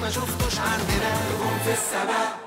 ما شفتوش عندنا نجوم في السماء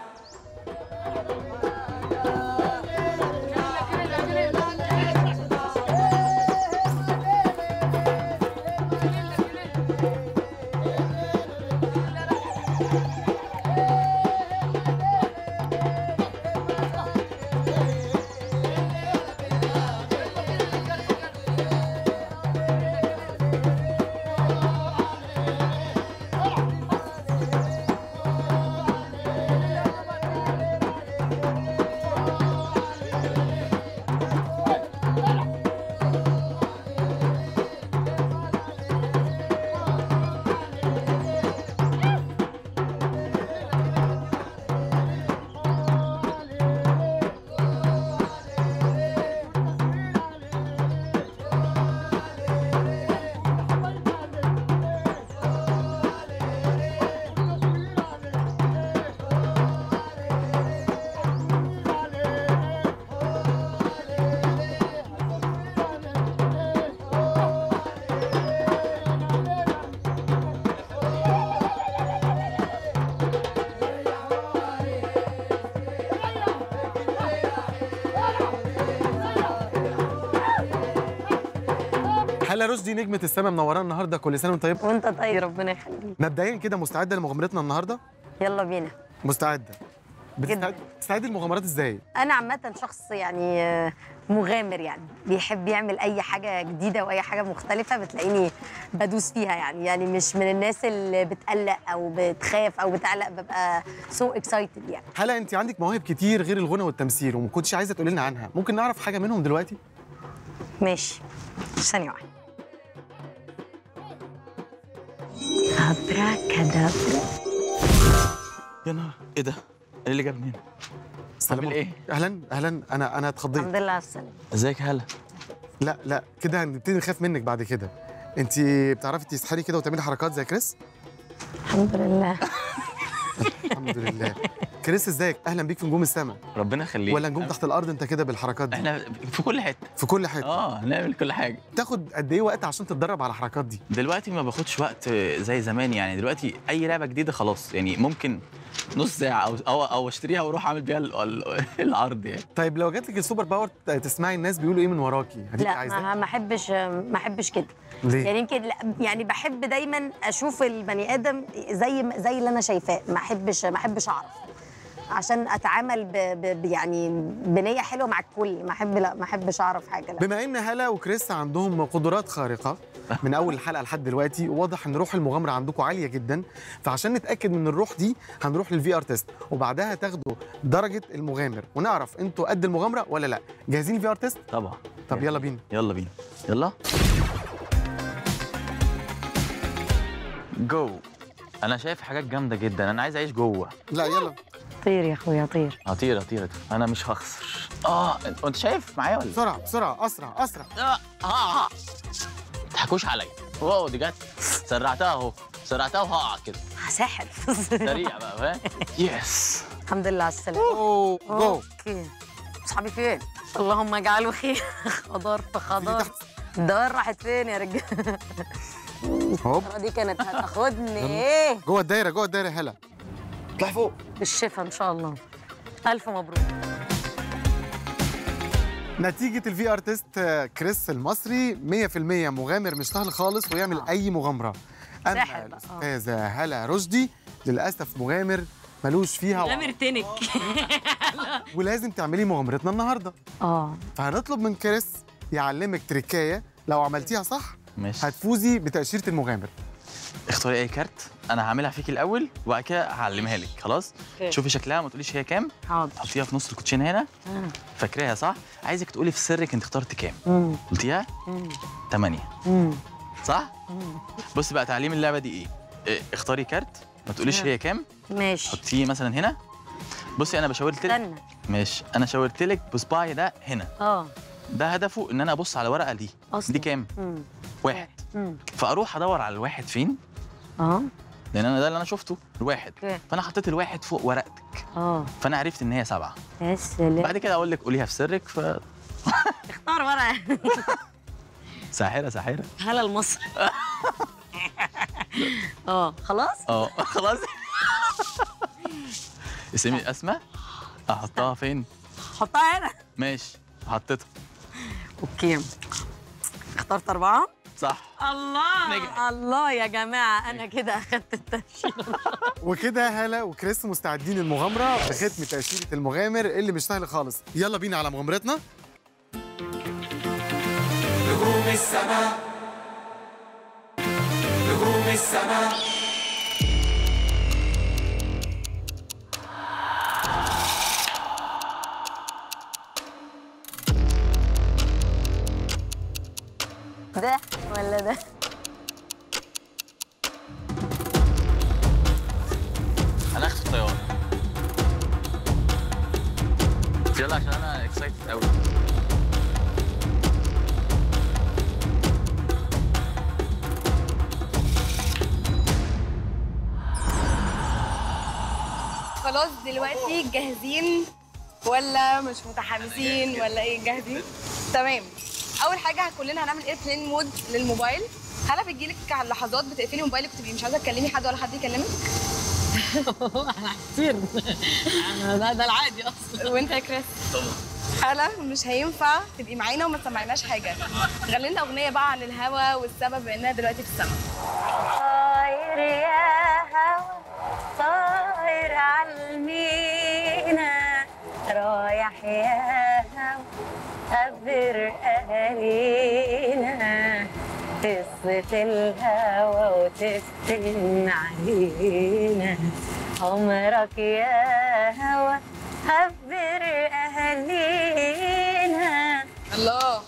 هلا رشدي نجمة السما منورانا النهارده كل سنة وانت طيب وانت طيب ربنا يخليك مبدئيا كده مستعدة لمغامرتنا النهارده يلا بينا مستعدة بتستعد بتستعدي للمغامرات ازاي انا عامه شخص يعني آه، مغامر يعني بيحب يعمل اي حاجه جديده واي حاجه مختلفه بتلاقيني بدوس فيها يعني يعني مش من الناس اللي بتقلق او بتخاف او بتعلق ببقى سو اكسايتد يعني هلا انت عندك مواهب كتير غير الغنى والتمثيل وما كنتش عايزة تقولي لنا عنها ممكن نعرف حاجة منهم دلوقتي ماشي ثانيه واحده ابرا كدابرا يا نهار ايه ده؟ ايه اللي جابني هنا؟ السلام عامل عليكم. اهلا اهلا انا انا اتخضيت الحمد لله على السلامه ازيك هلا؟ لا لا كده هنبتدي نخاف منك بعد كده انت بتعرفي تسحري كده وتعملي حركات زي كريس الحمد لله الحمد لله كريس ازيك اهلا بيك في نجوم السما ربنا يخليك ولا نجوم تحت الارض انت كده بالحركات دي احنا في كل حته في كل حته اه هنعمل كل حاجه تاخد قد ايه وقت عشان تتدرب على الحركات دي دلوقتي ما باخدش وقت زي زمان يعني دلوقتي اي لعبه جديده خلاص يعني ممكن نص ساعه او او, أو اشتريها واروح اعمل بيها ال- ال- العرض يعني طيب لو جات لك السوبر باور ت- تسمعي الناس بيقولوا ايه من وراكي هتبقي لا عايزاه ما ما احبش ما احبش كده ليه يعني يمكن لا يعني بحب دايما اشوف البني ادم زي ما- زي اللي انا شايفاه ما احبش ما احبش اعرف عشان اتعامل ب ب ب- يعني بنيه حلوه مع الكل ما احب لا ما احبش اعرف حاجه لا بما ان هلا وكريس عندهم قدرات خارقه من اول الحلقه لحد دلوقتي واضح ان روح المغامره عندكم عاليه جدا فعشان نتاكد من الروح دي هنروح للفي ار تيست وبعدها تاخدوا درجه المغامر ونعرف انتوا قد المغامره ولا لا جاهزين الفي ار تيست طبعا طب يلا بينا يلا بينا يلا جو انا شايف حاجات جامده جدا انا عايز اعيش جوه لا يلا طير يا اخويا طير هطير هطير هطير. انا مش هخسر اه انت شايف معايا ولا بسرعه بسرعه اسرع اسرع آه، آه، آه. تضحكوش عليا واو دي جت سرعتها اهو سرعتها وهقع كده ساحر سريع بقى فاهم يس الحمد لله على السلامه اوه جو اوكي اصحابي فين اللهم اجعله خير خضار في خضار الدوار راحت فين يا رجاله هوب دي كانت هتاخدني ايه جوه الدايره جوه الدايره هلا اطلعي فوق بالشفا ان شاء الله الف مبروك نتيجة الفي ار تيست آه، كريس المصري 100% مغامر مش سهل خالص ويعمل أي مغامرة أما ساحر بقى، آه. الأستاذة هلا رشدي للأسف مغامر ملوش فيها وعي. غامر تنك ولازم تعملي مغامرتنا النهاردة اه فهنطلب من كريس يعلمك تريكاية لو عملتيها صح ماشي هتفوزي بتأشيرة المغامر اختاري اي كارت انا هعملها فيك الاول وبعد كده هعلمها لك خلاص أوكي. شوفي شكلها ما تقوليش هي كام حاضر حطيها في نص الكوتشين هنا آه. فاكراها صح عايزك تقولي في سرك انت اخترت كام مم. قلتيها مم. 8 مم. صح مم. بصي بقى تعليم اللعبه دي ايه إيه، اختاري كارت ما تقوليش آه. هي كام ماشي حطيه مثلا هنا بصي انا بشاورت لك استنى ماشي انا شاورت لك بصباعي ده هنا اه ده هدفه ان انا ابص على الورقه دي أصلاً. دي كام مم. واحد مم. فاروح ادور على الواحد فين اه لان انا ده اللي انا شفته الواحد اوكي فانا حطيت الواحد فوق ورقتك اه فانا عرفت ان هي سبعه يا سلام بعد كده اقول لك قوليها في سرك ف اختار ورقه ساحره ساحره هلا المصري اه خلاص اه خلاص اسمي اسماء احطها فين حطها هنا ماشي حطيتها اوكي اخترت اربعه صح الله نجح. الله يا جماعه انا كده اخدت التاشيره وكده هلا وكريس مستعدين المغامره بختم تاشيره المغامر اللي مش سهل خالص يلا بينا على مغامرتنا نجوم السماء نجوم السماء ده ولا ده انا اخد الطياره يلا عشان انا اكسايتد قوي خلاص دلوقتي جاهزين ولا مش متحمسين ولا ايه جاهزين تمام اول حاجه كلنا هنعمل ايربلين مود للموبايل هلا بتجيلك على لحظات بتقفلي موبايلك وتبقي مش عايزه تكلمي حد ولا حد يكلمك كتير ده ده العادي اصلا وانت يا كريس هلا مش هينفع تبقي معانا وما تسمعناش حاجه غني لنا اغنيه بقى عن الهوا والسبب انها دلوقتي في السما طاير يا هوا طاير عالمينا رايح يا هوا خبر أهالينا قصة الهوى وتفتن علينا عمرك يا هوا خبر أهالينا الله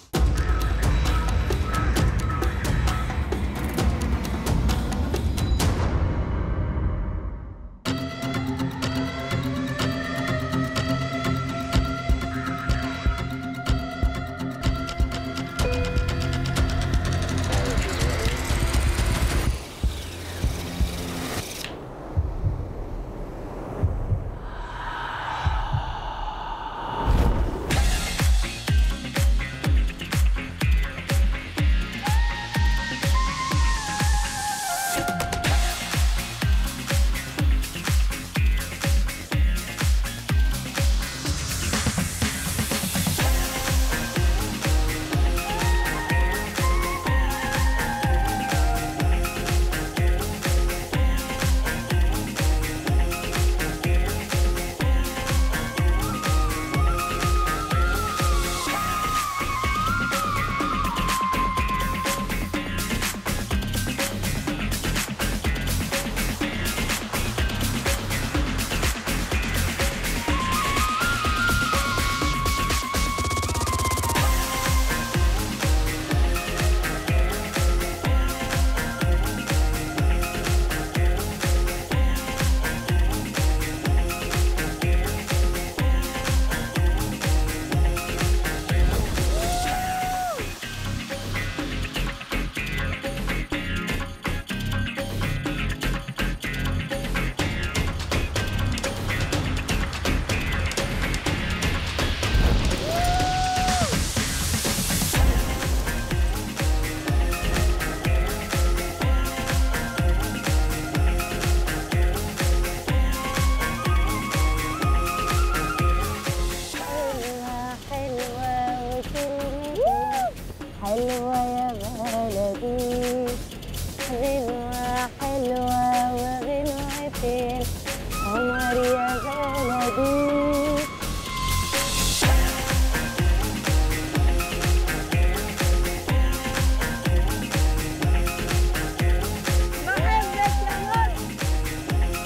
حلوة حلوة وكلمة حلوة يا بلدي غنوة حلوة وغنوتين قمر يا بلدي بحبك يا مصر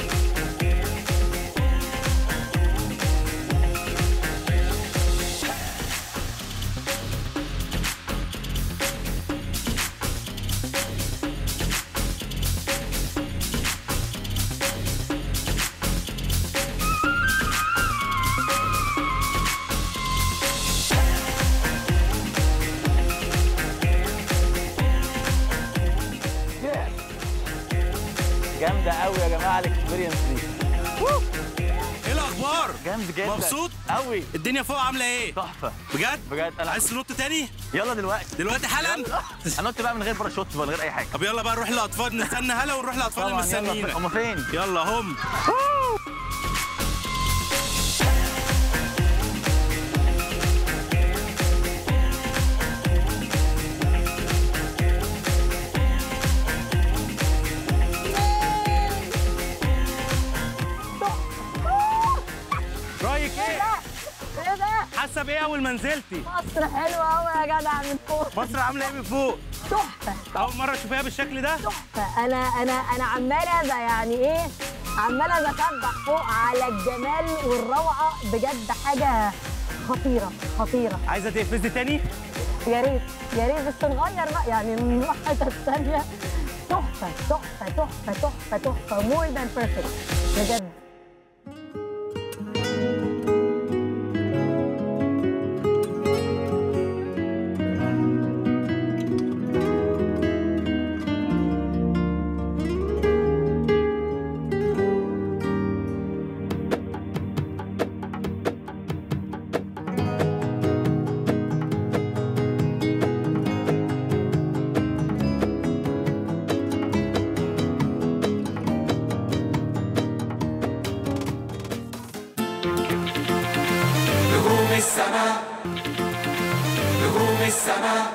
جامده قوي يا جماعه الاكسبيرينس دي ايه الاخبار جامد جدا مبسوط؟ قوي الدنيا فوق عامله ايه تحفه بجد بجد انا عايز تنط تاني يلا دلوقتي دلوقتي حالا هنط بقى من غير باراشوت ولا غير اي حاجه طب يلا بقى نروح للاطفال نستنى هلا ونروح للاطفال طبعا يلا المستنيين هما فين يلا هم بايه اول ما نزلتي مصر حلوه قوي يا جدع من فوق مصر عامله ايه من فوق تحفه اول مره تشوفيها بالشكل ده فانا انا انا عماله ب- يعني ايه عماله بسبح فوق على الجمال والروعه بجد حاجه خطيره خطيره عايزه تقفزي تاني يا ريت يا ريت بس نغير بقى يعني من واحده الثانيه تحفه تحفه تحفه تحفه تحفه مور ذان بيرفكت بجد نجوم السماء نجوم السماء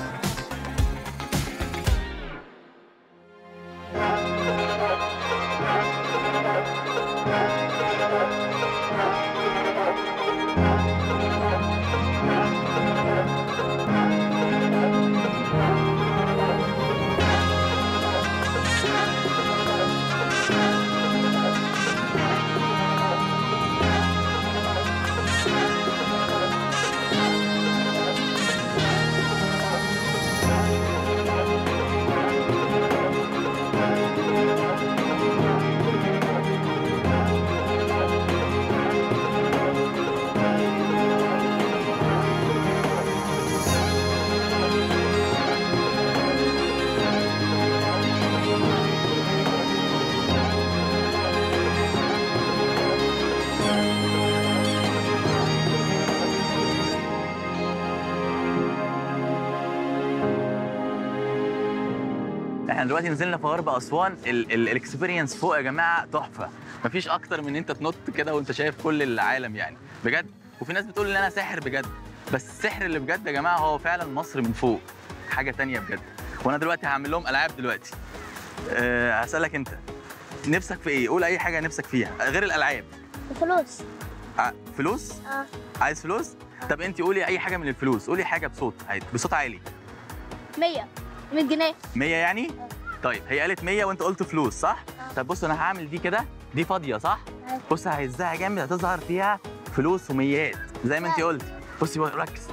احنا دلوقتي نزلنا في غرب اسوان الاكسبيرينس فوق يا جماعه تحفه مفيش اكتر من انت تنط كده وانت شايف كل العالم يعني بجد وفي ناس بتقول ان انا ساحر بجد بس السحر اللي بجد يا جماعه هو فعلا مصر من فوق حاجه تانية بجد وانا دلوقتي هعمل لهم العاب دلوقتي أه هسالك انت نفسك في ايه قول اي حاجه نفسك فيها غير الالعاب فلوس ع- فلوس اه عايز فلوس طب انت قولي اي حاجه من الفلوس قولي حاجه بصوت عادي بصوت عالي 100 100 جنيه 100 يعني؟ طيب هي قالت 100 وانت قلت فلوس صح؟ طب بص انا هعمل دي كده دي فاضيه صح؟ أيوة. بص ههزها جامد هتظهر فيها فلوس وميات زي ما انت قلتي بصي بقى ركز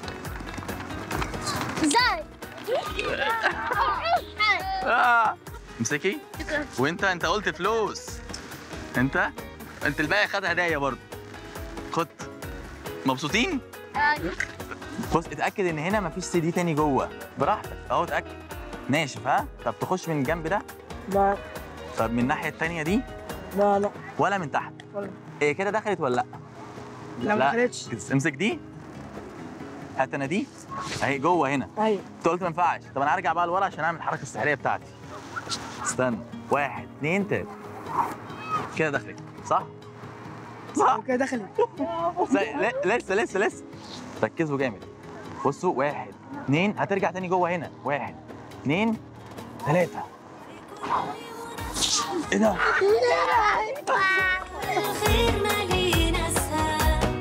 ازاي آه. امسكي وانت انت قلت فلوس انت انت الباقي خد هدايا برضه خد مبسوطين؟ بص اتاكد ان هنا مفيش سي دي تاني جوه براحتك اهو اتاكد ناشف ها طب تخش من الجنب ده لا طب من الناحيه التانيه دي لا لا ولا من تحت ولا. ايه كده دخلت ولا لا لا ما دخلتش امسك دي هات انا دي اهي جوه هنا ايوه انت قلت ما ينفعش طب انا هرجع بقى لورا عشان اعمل الحركه السحريه بتاعتي استنى واحد اثنين تلاته كده دخلت صح؟ صح؟ كده دخلت زي- ل- لسه لسه لسه ركزوا جامد بصوا واحد اثنين هترجع تاني جوه هنا واحد اثنين ثلاثة ايه ده؟ الخير مالينا السهل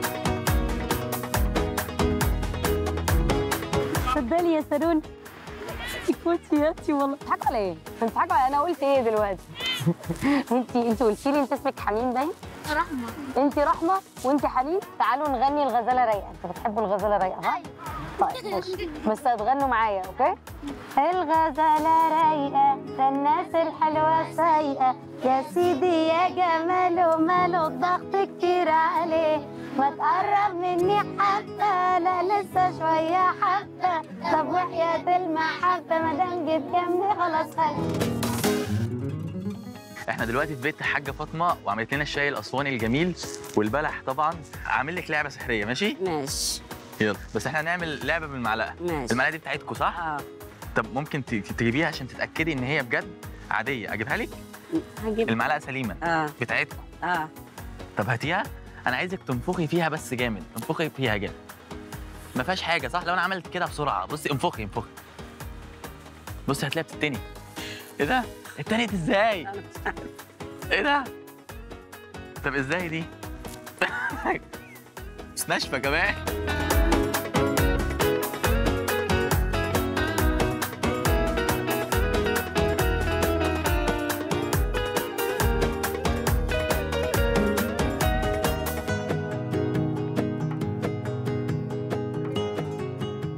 صدقني يا سارون كنتي يا اختي والله بتضحكوا على ايه؟ بتضحكوا على انا قلت ايه دلوقتي؟ انت انت قلتي لي انت اسمك حنين باين؟ رحمة انت رحمه وانت حنين تعالوا نغني الغزاله رايقه انتوا بتحبوا الغزاله رايقه صح؟ طيب ماشي بس هتغنوا معايا اوكي؟ الغزاله رايقه ده الناس الحلوه سايقه يا سيدي يا جماله ماله الضغط كتير عليه ما تقرب مني حبه لا لسه شويه حبه طب وحياه المحبه ما دام جيت جنبي خلاص خلي احنا دلوقتي في بيت حاجه فاطمه وعملت لنا الشاي الاسواني الجميل والبلح طبعا عامل لك لعبه سحريه ماشي ماشي يلا بس احنا هنعمل لعبه بالمعلقه ماشي. المعلقه دي بتاعتكم صح اه طب ممكن ت- تجيبيها عشان تتاكدي ان هي بجد عاديه اجيبها لك هجيب المعلقه سليمه اه بتاعتكم اه طب هاتيها انا عايزك تنفخي فيها بس جامد انفخي فيها جامد ما فيهاش حاجه صح لو انا عملت كده بسرعه بصي انفخي انفخي بصي هتلاقيها بتتني ايه ده اتنت ازاي ايه ده طب ازاي دي ناشفه كمان